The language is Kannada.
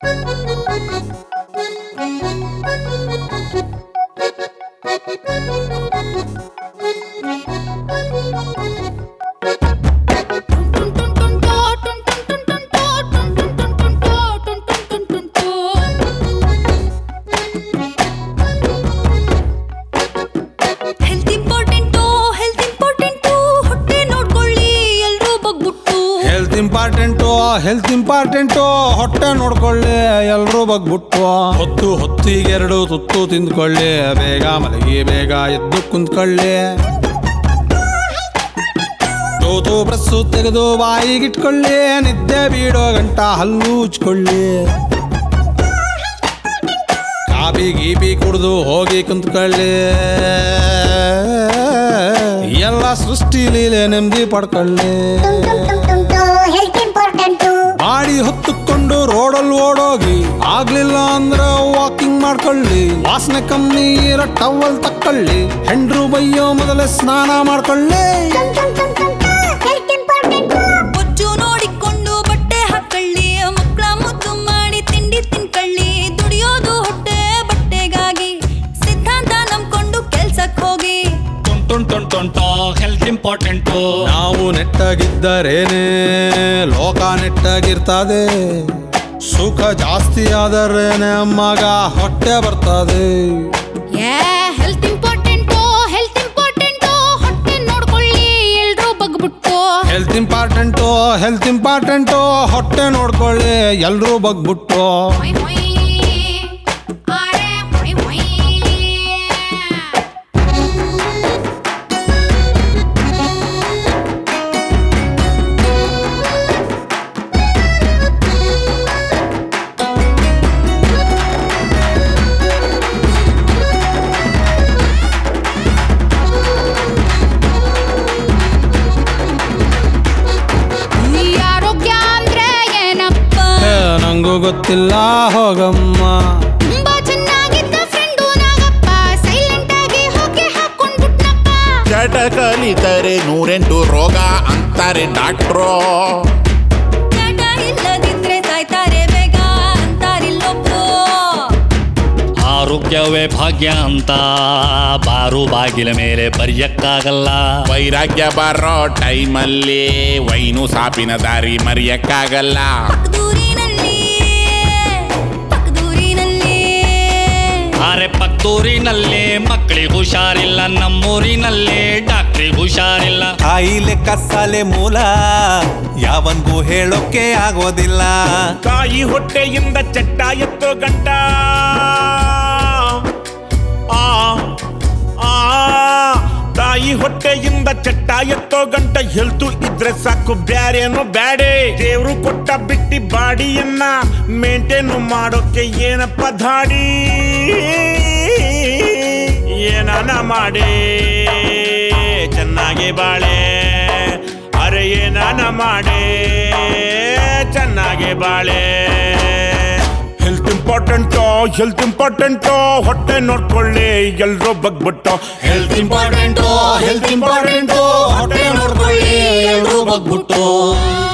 ಹೆಲ್ತ್ ಇಂಪಾರ್ಟೆಂಟು ಹೆಲ್ತ್ ಇಂಪಾರ್ಟೆಂಟು ಹೊಟ್ಟೆ ನೋಡ್ಕೊಳ್ಳಿ ಎಲ್ರೂ ಬಗ್ಬಿಟ್ಟು ಹೆಲ್ತ್ ಇಂಪಾರ್ಟೆಂಟು ಹೆಲ್ತ್ ಇಂಪಾರ್ಟೆಂಟು ಹೊಟ್ಟೆ ನೋಡ್ಕೊಳ್ಳಿ ಎಲ್ರೂ ಬಗ್ಬಿಟ್ಟು ಹೊತ್ತು ಹೊತ್ತಿಗೆರಡು ತುತ್ತು ತಿಂದ್ಕೊಳ್ಳಿ ಬೇಗ ಮಲಗಿ ಬೇಗ ಎದ್ದು ಕುಂತ್ಕೊಳ್ಳಿ ತೂತು ಬ್ರಸ್ಸು ತೆಗೆದು ಬಾಯಿಗಿಟ್ಕೊಳ್ಳಿ ನಿದ್ದೆ ಬೀಡೋ ಗಂಟ ಹಲ್ಲು ಉಚ್ಕೊಳ್ಳಿ ಕಾಪಿ ಗೀಪಿ ಕುಡ್ದು ಹೋಗಿ ಕುಂತ್ಕೊಳ್ಳಿ ಎಲ್ಲ ಸೃಷ್ಟಿ ಲೀಲೆ ನೆಮ್ಮದಿ ಪಡ್ಕೊಳ್ಳಿ ಹೆಲ್ತ್ ಇಂಪಾರ್ಟೆಂಟು ಬಾಡಿ ಹೊತ್ತುಕೊಂಡು ರೋಡಲ್ಲಿ ಓಡೋಗಿ ಆಗ್ಲಿಲ್ಲ ಅಂದ್ರೆ ವಾಕಿಂಗ್ ಮಾಡ್ಕೊಳ್ಳಿ ವಾಸನೆ ಕಮ್ಮಿ ಇರೋ ಟವಲ್ ತಕ್ಕೊಳ್ಳಿ ಹೆಂಡ್ರು ಬೈಯೋ ಮೊದಲೇ ಸ್ನಾನ ಮಾಡ್ಕೊಳ್ಳಿ ಹೆಲ್ತ್ ಇಂಪಾರ್ಟೆಂಟು ಬೊಜ್ಜು ನೋಡಿಕೊಂಡು ಬಟ್ಟೆ ಹಾಕೊಳ್ಳಿ ಮಕ್ಕಳ ಮುದ್ದು ಮಾಡಿ ತಿಂಡಿ ತಿನ್ಕೊಳ್ಳಿ ದುಡಿಯೋದು ಹೊಟ್ಟೆ ಬಟ್ಟೆಗಾಗಿ ಸಿದ್ಧಾಂತ ನಂಬ್ಕೊಂಡು ಕೆಲ್ಸಕ್ ಹೋಗಿ ಟೊನ್ ಟೊನ್ ಟೊನ್ ಟೊನ್ ಟೊ ಹೆಲ್ತ್ ಇಂಪಾರ್ಟೆಂಟು ನಾವು ನೆಟ್ಟಾಗಿದ್ದರೇನೆ ಲೋಕ ನೆಟ್ಟಾಗಿರ್ತದೆ ಸುಖ ಜಾಸ್ತಿ ಆದರೇನೆ ಮಗ ಹೊಟ್ಟೆ ಬರ್ತದೆ ಏ ಹೆಲ್ತ್ ಇಂಪಾರ್ಟೆಂಟು ಹೆಲ್ತ್ ಇಂಪಾರ್ಟೆಂಟು ಹೊಟ್ಟೆ ನೋಡ್ಕೊಳ್ಳಿ ಎಲ್ರೂ ಬಗ್ಬಿಟ್ಟು ಹೆಲ್ತ್ ಇಂಪಾರ್ಟೆಂಟು ಹೆಲ್ತ್ ಇಂಪಾರ್ಟೆಂಟು ಹೊಟ್ಟೆ ನೋಡ್ಕೊಳ್ಳಿ ಎಲ್ರೂ ಬಗ್ಬಿಟ್ಟು ಹೊಯ್ ಹೊಯ್ ಆರೆ ಹೊಯ್ ಹೊಯ್ ಈ ಆರೋಗ್ಯ ಅಂದ್ರೆ ಏನಪ್ಪ ಏ, ನಂಗೂ ಗೊತ್ತಿಲ್ಲ ಹೋಗಮ್ಮ ತುಂಬಾ ಚೆನ್ನಾಗಿದ್ದ ಫ್ರೆಂಡು ನಾಗಪ್ಪ ಸೈಲೆಂಟ್ ಆಗಿ ಹೋಗಿ ಹಾಕೊಂಡ್ಬಿಟ್ನಪ್ಪ ಚಟ ಕಲಿತರೆ ನೂರೆಂಟು ರೋಗ ಅಂತಾರೆ ಡಾಕ್ಟ್ರು ಚಟ ಇಲ್ಲದಿದ್ರೆ ಸಾಯ್ತಾರೆ ಬೇಗ ಅಂತಾರಿಲ್ಲೊಬ್ರು ಆರೋಗ್ಯವೇ ಭಾಗ್ಯ ಅಂತ ಬಾರು ಬಾಗಿಲ ಮೇಲೆ ಬರೆಯಕ್ಕಾಗಲ್ಲ ವೈರಾಗ್ಯ ಬರೋ ಟೈಮಲ್ಲಿ ವೈನು ಸಾಪಿನ ದಾರಿ ಮರೆಯಕ್ಕಾಗಲ್ಲ ಪಕ್ಕದೂರಿನಲ್ಲಿ ಪಕ್ಕದೂರಿನಲ್ಲಿ ಆರೆ ಪಕ್ಕದೂರಿನಲ್ಲಿ ಮಕ್ಕಳಿಗೆ ಹುಷಾರಿಲ್ಲ ನಮ್ಮೂರಿನಲ್ಲಿ ಡಾಕ್ಟ್ರಿಗೆ ಹುಷಾರಿಲ್ಲ ಕಾಯಿಲೆ ಕಸಾಲೆ ಮೂಲ ಯಾವನ್ಗೂ ಹೇಳೋಕೆ ಆಗೋದಿಲ್ಲ ತಾಯಿ ಹೊಟ್ಟೆಯಿಂದ ಚಟ್ಟ ಎತ್ತೋ ಗಂಟ ಆ ಆ ತಾಯಿ ಹೊಟ್ಟೆಯಿಂದ ಚಟ್ಟ ಎತ್ತೋ ಗಂಟ ಹೆಲ್ತು ಇದ್ರೆ ಸಾಕು ಬ್ಯಾರೇನು ಬ್ಯಾಡೆ ದೇವ್ರು ಕೊಟ್ಟ ಬಿಟ್ಟಿ ಬಾಡಿಯನ್ನ ಮೇಂಟೈನ್ ಮಾಡೋಕೆ ಏನಪ್ಪ ಧಾಡಿ ಏನಾನ ಮಾಡಿ ಚೆನ್ನಾಗಿ ಬಾಳೆ ಅರೆ ಏನಾನ ಮಾಡಿ ಚೆನ್ನಾಗಿ ಬಾಳೆ ಹೆಲ್ತ್ ಇಂಪಾರ್ಟೆಂಟು ಹೆಲ್ತ್ ಇಂಪಾರ್ಟೆಂಟು ಹೊಟ್ಟೆ ನೋಡ್ಕೊಳ್ಳಿ ಎಲ್ರೂ ಬಗ್ಬಿಟ್ಟು ಹೆಲ್ತ್ ಇಂಪಾರ್ಟೆಂಟು ಹೆಲ್ತ್ ಇಂಪಾರ್ಟೆಂಟು ಹೊಟ್ಟೆ ನೋಡ್ಕೊಳ್ಳಿ ಎಲ್ರೂ ಬಗ್ಬಿಟ್ಟು